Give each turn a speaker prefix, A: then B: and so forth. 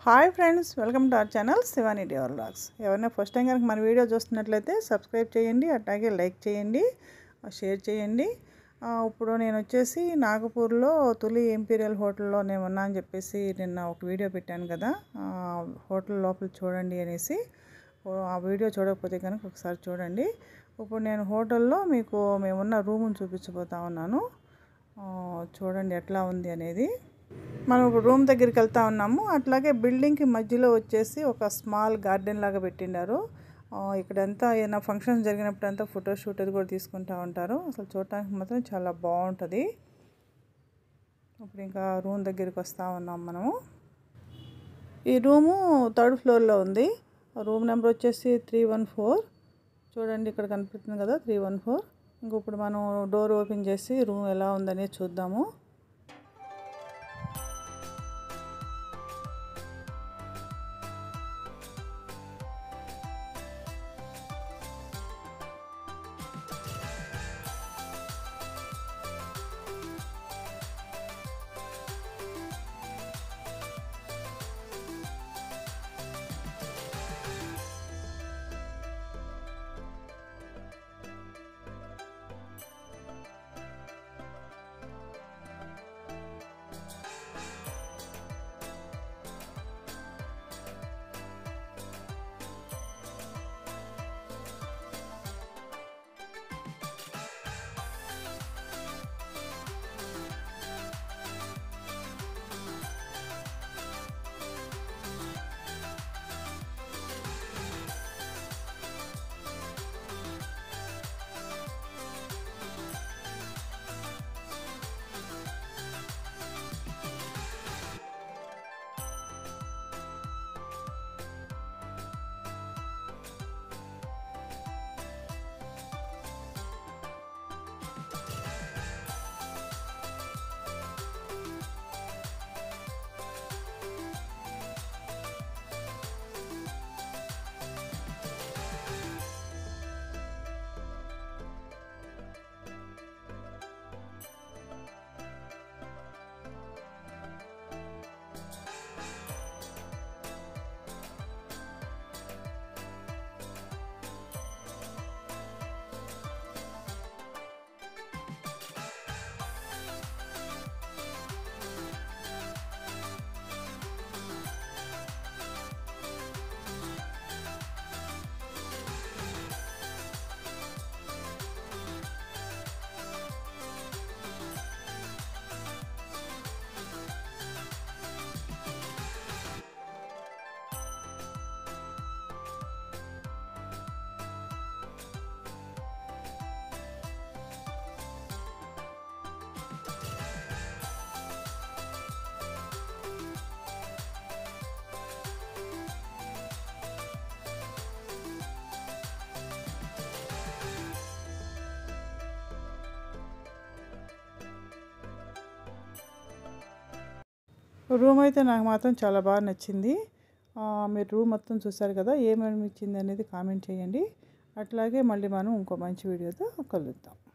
A: hi friends welcome to our channel Shivani డివర్ blogs ఎవరైనా first time కనుక మన వీడియో చూస్తున్నట్లయితే సబ్స్క్రైబ్ చేయండి అట్లాగే లైక్ చేయండి షేర్ చేయండి ఆ, ఇప్పుడు నేను వచ్చేసి నాగపూర్లో తొలి ఎంపీరియల్ హోటల్లో నేను ఉన్నా అని చెప్పేసి నిన్న ఒక వీడియో పెట్టాను కదా ఆ, హోటల్ లోపల చూడండి అనేసి ఓ, ఆ వీడియో చూడకపోతే కనుక ఒకసారి చూడండి ఇప్పుడు నేను హోటల్లో మీకు మేమున్న రూమ్ని చూపించబోతా ఉన్నాను ఆ, చూడండి ఎట్లా ఉంది అనేది మనం ఇప్పుడు రూమ్ దగ్గరికి వెళ్తా ఉన్నాము అట్లాగే బిల్డింగ్కి మధ్యలో వచ్చేసి ఒక స్మాల్ గార్డెన్ లాగా పెట్టిండారు ఆ, ఇక్కడంతా ఏదైనా ఫంక్షన్ జరిగినప్పుడు అంతా ఫోటో షూట్ అది కూడా తీసుకుంటూ ఉంటారు అసలు చూడటానికి మాత్రం చాలా బాగుంటుంది ఇప్పుడు ఇంకా రూమ్ దగ్గరికి వస్తూ ఉన్నాం మనము ఈ రూము థర్డ్ ఫ్లోర్లో ఉంది రూమ్ నెంబర్ వచ్చేసి త్రీ వన్ ఫోర్ చూడండి ఇక్కడ కనిపిస్తుంది కదా త్రీ వన్ ఫోర్ ఇంక ఇప్పుడు మనం డోర్ ఓపెన్ చేసి రూమ్ ఎలా ఉందనేది చూద్దాము రూమ్ అయితే నాకు మాత్రం చాలా బాగా నచ్చింది ఆ, మీరు రూమ్ మొత్తం చూసారు కదా ఏమేమి ఇచ్చింది అనేది కామెంట్ చేయండి అట్లాగే మళ్ళీ మనం ఇంకో మంచి వీడియోతో కలుద్దాం